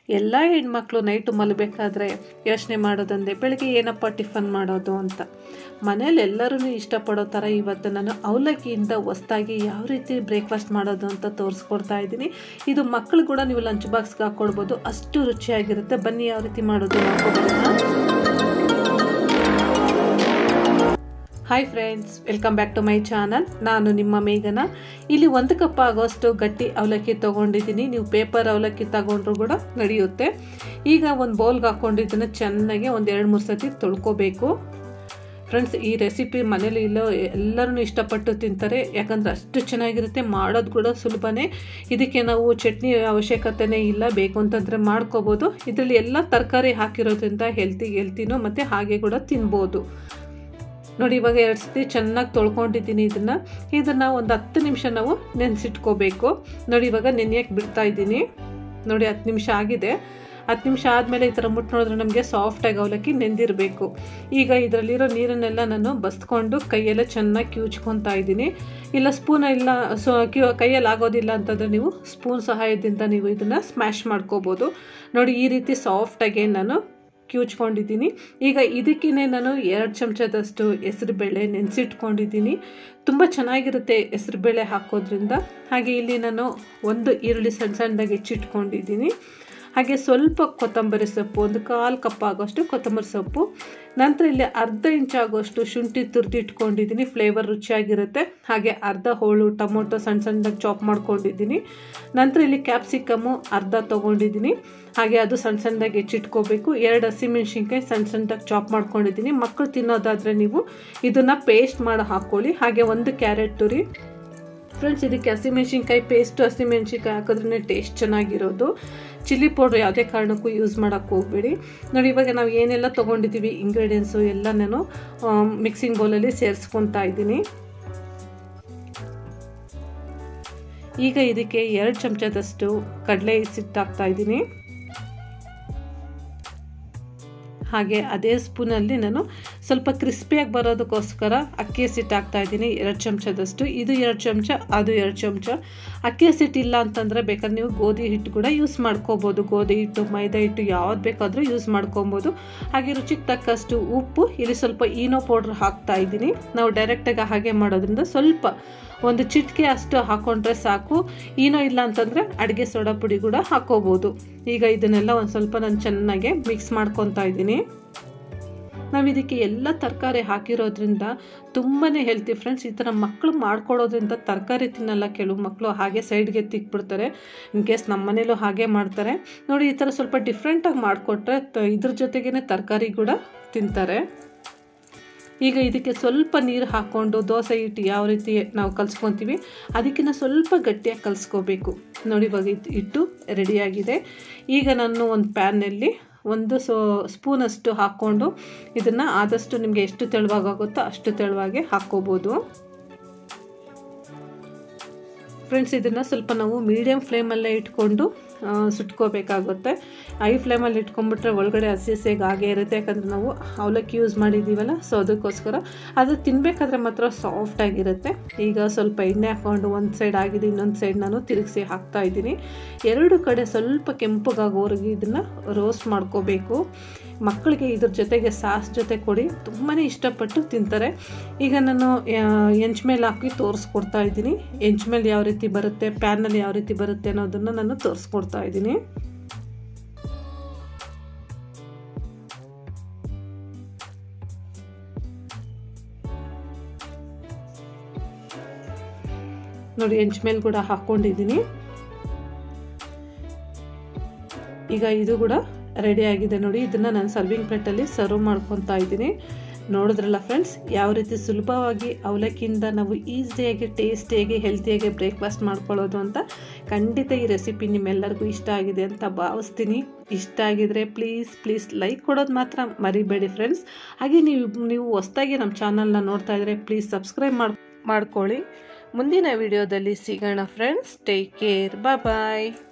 ಎಲ್ಲ ಹೆಣ್ಮಕ್ಳು ನೈಟು ಮಲಗಬೇಕಾದ್ರೆ ಯೋಚನೆ ಮಾಡೋದಂದೆ ಬೆಳಗ್ಗೆ ಏನಪ್ಪ ಟಿಫನ್ ಮಾಡೋದು ಅಂತ ಮನೇಲಿ ಎಲ್ಲರೂ ಇಷ್ಟಪಡೋ ಥರ ಇವತ್ತು ನಾನು ಅವಲಕ್ಕಿಯಿಂದ ಹೊಸ್ದಾಗಿ ಯಾವ ರೀತಿ ಬ್ರೇಕ್ಫಾಸ್ಟ್ ಮಾಡೋದು ಅಂತ ತೋರಿಸ್ಕೊಡ್ತಾ ಇದ್ದೀನಿ ಇದು ಮಕ್ಕಳು ಕೂಡ ನೀವು ಲಂಚ್ ಬಾಕ್ಸ್ಗೆ ಹಾಕ್ಕೊಡ್ಬೋದು ಅಷ್ಟು ರುಚಿಯಾಗಿರುತ್ತೆ ಬನ್ನಿ ಯಾವ ರೀತಿ ಮಾಡೋದು ನೋಡ್ಕೊಬೋದಾ hi friends welcome back to my channel ನಾನು ನಿಮ್ಮ ಮೇಘನ ಇಲ್ಲಿ ಒಂದು ಕಪ್ ಆಗೋಷ್ಟು ಗಟ್ಟಿ ಅವಲಕ್ಕಿ ತೊಗೊಂಡಿದ್ದೀನಿ ನೀವು ಪೇಪರ್ ಅವಲಕ್ಕಿ ತಗೊಂಡ್ರು ಕೂಡ ನಡೆಯುತ್ತೆ ಈಗ ಒಂದು ಬೌಲ್ಗೆ ಹಾಕ್ಕೊಂಡಿದ್ದನ್ನು ಚೆನ್ನಾಗಿ ಒಂದು ಎರಡು ಮೂರು ಸತಿ ತೊಳ್ಕೊಬೇಕು ಫ್ರೆಂಡ್ಸ್ ಈ ರೆಸಿಪಿ ಮನೇಲಿ ಇಲ್ಲೋ ಎಲ್ಲರೂ ಇಷ್ಟಪಟ್ಟು ತಿಂತಾರೆ ಯಾಕಂದ್ರೆ ಅಷ್ಟು ಚೆನ್ನಾಗಿರುತ್ತೆ ಮಾಡೋದು ಕೂಡ ಸುಲಭನೇ ಇದಕ್ಕೆ ನಾವು ಚಟ್ನಿ ಅವಶ್ಯಕತೆನೇ ಇಲ್ಲ ಬೇಕು ಅಂತಂದರೆ ಮಾಡ್ಕೋಬೋದು ಇದರಲ್ಲಿ ಎಲ್ಲ ತರಕಾರಿ ಹಾಕಿರೋದ್ರಿಂದ ಹೆಲ್ತಿ ಹೆಲ್ತಿನೂ ಮತ್ತು ಹಾಗೆ ಕೂಡ ತಿನ್ಬೋದು ನೋಡಿ ಇವಾಗ ಎರಡು ಸತಿ ಚೆನ್ನಾಗಿ ತೊಳ್ಕೊಂಡಿದ್ದೀನಿ ಇದನ್ನು ಇದನ್ನು ಒಂದು ಹತ್ತು ನಿಮಿಷ ನಾವು ನೆನೆಸಿಟ್ಕೋಬೇಕು ನೋಡಿ ಇವಾಗ ನೆನೆಯಕ್ಕೆ ಬಿಡ್ತಾ ಇದ್ದೀನಿ ನೋಡಿ ಹತ್ತು ನಿಮಿಷ ಆಗಿದೆ ಹತ್ತು ನಿಮಿಷ ಆದಮೇಲೆ ಈ ಥರ ಮುಟ್ಟು ನೋಡಿದ್ರೆ ನಮಗೆ ಸಾಫ್ಟಾಗಿ ಅವಲಕ್ಕಿ ನೆಂದಿರಬೇಕು ಈಗ ಇದರಲ್ಲಿರೋ ನೀರನ್ನೆಲ್ಲ ನಾನು ಬಸ್ಕೊಂಡು ಕೈಯೆಲ್ಲ ಚೆನ್ನಾಗಿ ಕಿವುಚ್ಕೊತಾ ಇದ್ದೀನಿ ಇಲ್ಲ ಸ್ಪೂನ್ ಇಲ್ಲ ಸೊ ಕ್ಯೂ ಕೈಯಲ್ಲಿ ಆಗೋದಿಲ್ಲ ಅಂತಂದರೆ ನೀವು ಸ್ಪೂನ್ ಸಹಾಯದಿಂದ ನೀವು ಇದನ್ನು ಸ್ಮ್ಯಾಶ್ ಮಾಡ್ಕೋಬೋದು ನೋಡಿ ಈ ರೀತಿ ಸಾಫ್ಟಾಗಿ ನಾನು ಕಿವುಚ್ಕೊಂಡಿದ್ದೀನಿ ಈಗ ಇದಕ್ಕೇ ನಾನು ಎರಡು ಚಮಚದಷ್ಟು ಹೆಸರುಬೇಳೆ ನೆನೆಸಿಟ್ಕೊಂಡಿದ್ದೀನಿ ತುಂಬ ಚೆನ್ನಾಗಿರುತ್ತೆ ಹೆಸರುಬೇಳೆ ಹಾಕೋದ್ರಿಂದ ಹಾಗೆ ಇಲ್ಲಿ ನಾನು ಒಂದು ಈರುಳ್ಳಿ ಸಣ್ಣ ಸಣ್ಣದಾಗಿ ಹೆಚ್ಚಿಟ್ಕೊಂಡಿದ್ದೀನಿ ಹಾಗೆ ಸ್ವಲ್ಪ ಕೊತ್ತಂಬರಿ ಸೊಪ್ಪು ಒಂದು ಕಾಲು ಕಪ್ ಆಗೋಷ್ಟು ಕೊತ್ತಂಬರಿ ಸೊಪ್ಪು ನಂತರ ಇಲ್ಲಿ ಅರ್ಧ ಇಂಚ್ ಆಗೋಷ್ಟು ಶುಂಠಿ ತುರಿದಿಟ್ಕೊಂಡಿದ್ದೀನಿ ಫ್ಲೇವರ್ ರುಚಿಯಾಗಿರುತ್ತೆ ಹಾಗೆ ಅರ್ಧ ಹೋಳು ಟೊಮೊಟೊ ಸಣ್ಣ ಸಣ್ಣದಾಗಿ ಚಾಪ್ ಮಾಡ್ಕೊಂಡಿದ್ದೀನಿ ನಂತರ ಇಲ್ಲಿ ಕ್ಯಾಪ್ಸಿಕಮ್ಮು ಅರ್ಧ ತೊಗೊಂಡಿದ್ದೀನಿ ಹಾಗೆ ಅದು ಸಣ್ಣ ಸಣ್ಣದಾಗಿ ಹೆಚ್ಚಿಟ್ಕೋಬೇಕು ಎರಡು ಹಸಿಮೆಣ್ಸಿನ್ಕಾಯಿ ಸಣ್ಣ ಸಣ್ಣದಾಗಿ ಚಾಪ್ ಮಾಡ್ಕೊಂಡಿದ್ದೀನಿ ಮಕ್ಕಳು ತಿನ್ನೋದಾದರೆ ನೀವು ಇದನ್ನು ಪೇಸ್ಟ್ ಮಾಡಿ ಹಾಕ್ಕೊಳ್ಳಿ ಹಾಗೆ ಒಂದು ಕ್ಯಾರೆಟ್ ತುರಿ ಫ್ರೆಂಡ್ಸ್ ಇದಕ್ಕೆ ಹಸಿಮೆಣ್ಸಿನ್ಕಾಯಿ ಪೇಸ್ಟು ಹಸಿಮೆಣ್ಸಿನ್ಕಾಯಿ ಹಾಕಿದ್ರೇ ಟೇಸ್ಟ್ ಚೆನ್ನಾಗಿರೋದು ಚಿಲ್ಲಿ ಪೌಡ್ರ್ ಯಾವುದೇ ಕಾರಣಕ್ಕೂ ಯೂಸ್ ಮಾಡೋಕ್ಕೆ ಹೋಗಬೇಡಿ ನೋಡಿ ಇವಾಗ ನಾವು ಏನೆಲ್ಲ ತೊಗೊಂಡಿದ್ದೀವಿ ಇಂಗ್ರೀಡಿಯೆಂಟ್ಸು ಎಲ್ಲ ನಾನು ಮಿಕ್ಸಿಂಗ್ ಬೌಲಲ್ಲಿ ಸೇರಿಸ್ಕೊತಾ ಇದ್ದೀನಿ ಈಗ ಇದಕ್ಕೆ ಎರಡು ಚಮಚದಷ್ಟು ಕಡಲೆ ಹಿಟ್ಟಿಟ್ಟಾಕ್ತಾ ಇದ್ದೀನಿ ಹಾಗೆ ಅದೇ ಸ್ಪೂನಲ್ಲಿ ನಾನು ಸ್ವಲ್ಪ ಕ್ರಿಸ್ಪಿಯಾಗಿ ಬರೋದಕ್ಕೋಸ್ಕರ ಅಕ್ಕಿ ಹಸಿಟ್ಟು ಹಾಕ್ತಾ ಇದ್ದೀನಿ ಎರಡು ಚಮಚದಷ್ಟು ಇದು ಎರಡು ಚಮಚ ಅದು ಎರಡು ಚಮಚ ಅಕ್ಕಿ ಹಸಿಟ್ಟು ಇಲ್ಲ ಅಂತಂದರೆ ಬೇಕಾದ್ರೆ ನೀವು ಗೋಧಿ ಹಿಟ್ಟು ಕೂಡ ಯೂಸ್ ಮಾಡ್ಕೋಬೋದು ಗೋಧಿ ಹಿಟ್ಟು ಮೈದಾ ಹಿಟ್ಟು ಯಾವ್ದು ಬೇಕಾದರೂ ಯೂಸ್ ಮಾಡ್ಕೊಬೋದು ಹಾಗೆ ರುಚಿಗೆ ತಕ್ಕಷ್ಟು ಉಪ್ಪು ಇಲ್ಲಿ ಸ್ವಲ್ಪ ಈನೋ ಪೌಡ್ರ್ ಹಾಕ್ತಾ ಇದ್ದೀನಿ ನಾವು ಡೈರೆಕ್ಟಾಗಿ ಹಾಗೆ ಮಾಡೋದ್ರಿಂದ ಸ್ವಲ್ಪ ಒಂದು ಚಿಟಿಕೆ ಅಷ್ಟು ಹಾಕ್ಕೊಂಡ್ರೆ ಸಾಕು ಏನೋ ಇಲ್ಲ ಅಂತಂದರೆ ಅಡುಗೆ ಸೋಡಾ ಪುಡಿ ಕೂಡ ಹಾಕೋಬೋದು ಈಗ ಇದನ್ನೆಲ್ಲ ಒಂದು ಸ್ವಲ್ಪ ನಾನು ಚೆನ್ನಾಗಿ ಮಿಕ್ಸ್ ಮಾಡ್ಕೊತಾ ಇದ್ದೀನಿ ನಾವು ಇದಕ್ಕೆ ಎಲ್ಲ ತರಕಾರಿ ಹಾಕಿರೋದ್ರಿಂದ ತುಂಬಾ ಹೆಲ್ತಿ ಫ್ರೆಂಡ್ಸ್ ಈ ಥರ ಮಕ್ಕಳು ಮಾಡ್ಕೊಡೋದ್ರಿಂದ ತರಕಾರಿ ತಿನ್ನಲ್ಲ ಕೆಲವು ಮಕ್ಕಳು ಹಾಗೆ ಸೈಡ್ಗೆ ತಿಕ್ಬಿಡ್ತಾರೆ ಇನ್ ಕೇಸ್ ನಮ್ಮ ಮನೇಲೂ ಹಾಗೆ ಮಾಡ್ತಾರೆ ನೋಡಿ ಈ ಥರ ಸ್ವಲ್ಪ ಡಿಫ್ರೆಂಟಾಗಿ ಮಾಡಿಕೊಟ್ರೆ ಇದ್ರ ಜೊತೆಗೇ ತರಕಾರಿ ಕೂಡ ತಿಂತಾರೆ ಈಗ ಇದಕ್ಕೆ ಸ್ವಲ್ಪ ನೀರು ಹಾಕ್ಕೊಂಡು ದೋಸೆ ಹಿಟ್ಟು ಯಾವ ರೀತಿ ನಾವು ಕಲಿಸ್ಕೊತೀವಿ ಅದಕ್ಕಿಂತ ಸ್ವಲ್ಪ ಗಟ್ಟಿಯಾಗಿ ಕಲಿಸ್ಕೋಬೇಕು ನೋಡಿ ಇವಾಗ ಹಿಟ್ಟು ರೆಡಿಯಾಗಿದೆ ಈಗ ನಾನು ಒಂದು ಪ್ಯಾನ್ನಲ್ಲಿ ಒಂದು ಸೊ ಸ್ಪೂನಷ್ಟು ಹಾಕ್ಕೊಂಡು ಇದನ್ನು ಆದಷ್ಟು ನಿಮಗೆ ಎಷ್ಟು ತೆಳುವಾಗುತ್ತೋ ಅಷ್ಟು ತೆಳುವಾಗಿ ಹಾಕ್ಕೋಬೋದು ಫ್ರೆಂಡ್ಸ್ ಇದನ್ನು ಸ್ವಲ್ಪ ನಾವು ಮೀಡಿಯಮ್ ಫ್ಲೇಮಲ್ಲೇ ಇಟ್ಕೊಂಡು ಸುಟ್ಕೋಬೇಕಾಗುತ್ತೆ ಐ ಫ್ಲೇಮಲ್ಲಿ ಇಟ್ಕೊಂಡ್ಬಿಟ್ರೆ ಒಳಗಡೆ ಹಸಿ ಹಸಿಯಾಗಿ ಹಾಗೆ ಇರುತ್ತೆ ಯಾಕಂದರೆ ನಾವು ಅವಲಕ್ಕಿ ಯೂಸ್ ಮಾಡಿದ್ದೀವಲ್ಲ ಸೊ ಅದಕ್ಕೋಸ್ಕರ ಅದು ತಿನ್ನಬೇಕಾದ್ರೆ ಮಾತ್ರ ಸಾಫ್ಟಾಗಿರುತ್ತೆ ಈಗ ಸ್ವಲ್ಪ ಎಣ್ಣೆ ಹಾಕ್ಕೊಂಡು ಒಂದು ಸೈಡ್ ಆಗಿದೆ ಇನ್ನೊಂದು ಸೈಡ್ ನಾನು ತಿರುಗಿಸಿ ಹಾಕ್ತಾ ಇದ್ದೀನಿ ಎರಡು ಕಡೆ ಸ್ವಲ್ಪ ಕೆಂಪಗಾಗೋವರೆಗೆ ಇದನ್ನು ರೋಸ್ಟ್ ಮಾಡ್ಕೋಬೇಕು ಮಕ್ಕಳಿಗೆ ಇದ್ರ ಜೊತೆಗೆ ಸಾಸ್ ಜೊತೆ ಕೊಡಿ ತುಂಬಾ ಇಷ್ಟಪಟ್ಟು ತಿಂತಾರೆ ಈಗ ನಾನು ಹೆಂಚ್ ಮೇಲೆ ಹಾಕಿ ತೋರಿಸ್ಕೊಡ್ತಾ ಇದ್ದೀನಿ ಹೆಂಚ್ ಮೇಲೆ ಯಾವ ರೀತಿ ಬರುತ್ತೆ ಪ್ಯಾನಲ್ಲಿ ಯಾವ ರೀತಿ ಬರುತ್ತೆ ಅನ್ನೋದನ್ನು ನಾನು ತೋರಿಸ್ಕೊಡ್ತಾ ಇದ್ದೀನಿ ನೋಡಿ ಹೆಂಚ್ ಮೇಲೆ ಕೂಡ ಹಾಕ್ಕೊಂಡಿದ್ದೀನಿ ಈಗ ಇದು ಕೂಡ ರೆಡಿ ಆಗಿದೆ ನೋಡಿ ಇದನ್ನು ನಾನು ಸರ್ವಿಂಗ್ ಪ್ಲೇಟಲ್ಲಿ ಸರ್ವ್ ಮಾಡ್ಕೊತಾ ಇದ್ದೀನಿ ನೋಡಿದ್ರಲ್ಲ ಫ್ರೆಂಡ್ಸ್ ಯಾವ ರೀತಿ ಸುಲಭವಾಗಿ ಅವಲಕ್ಕಿಯಿಂದ ನಾವು ಈಸಿಯಾಗಿ ಟೇಸ್ಟಿಯಾಗಿ ಹೆಲ್ತಿಯಾಗಿ ಬ್ರೇಕ್ಫಾಸ್ಟ್ ಮಾಡ್ಕೊಳ್ಳೋದು ಅಂತ ಖಂಡಿತ ಈ ರೆಸಿಪಿ ನಿಮ್ಮೆಲ್ಲರಿಗೂ ಇಷ್ಟ ಆಗಿದೆ ಅಂತ ಭಾವಿಸ್ತೀನಿ ಇಷ್ಟ ಆಗಿದರೆ ಪ್ಲೀಸ್ ಪ್ಲೀಸ್ ಲೈಕ್ ಕೊಡೋದು ಮಾತ್ರ ಮರಿಬೇಡಿ ಫ್ರೆಂಡ್ಸ್ ಹಾಗೆ ನೀವು ನೀವು ಹೊಸ್ದಾಗಿ ನಮ್ಮ ಚಾನಲ್ನ ನೋಡ್ತಾ ಇದ್ದರೆ ಪ್ಲೀಸ್ ಸಬ್ಸ್ಕ್ರೈಬ್ ಮಾಡಿ ಮಾಡ್ಕೊಳ್ಳಿ ಮುಂದಿನ ವಿಡಿಯೋದಲ್ಲಿ ಸಿಗೋಣ ಫ್ರೆಂಡ್ಸ್ ಟೇಕ್ ಕೇರ್ ಬಾಯ್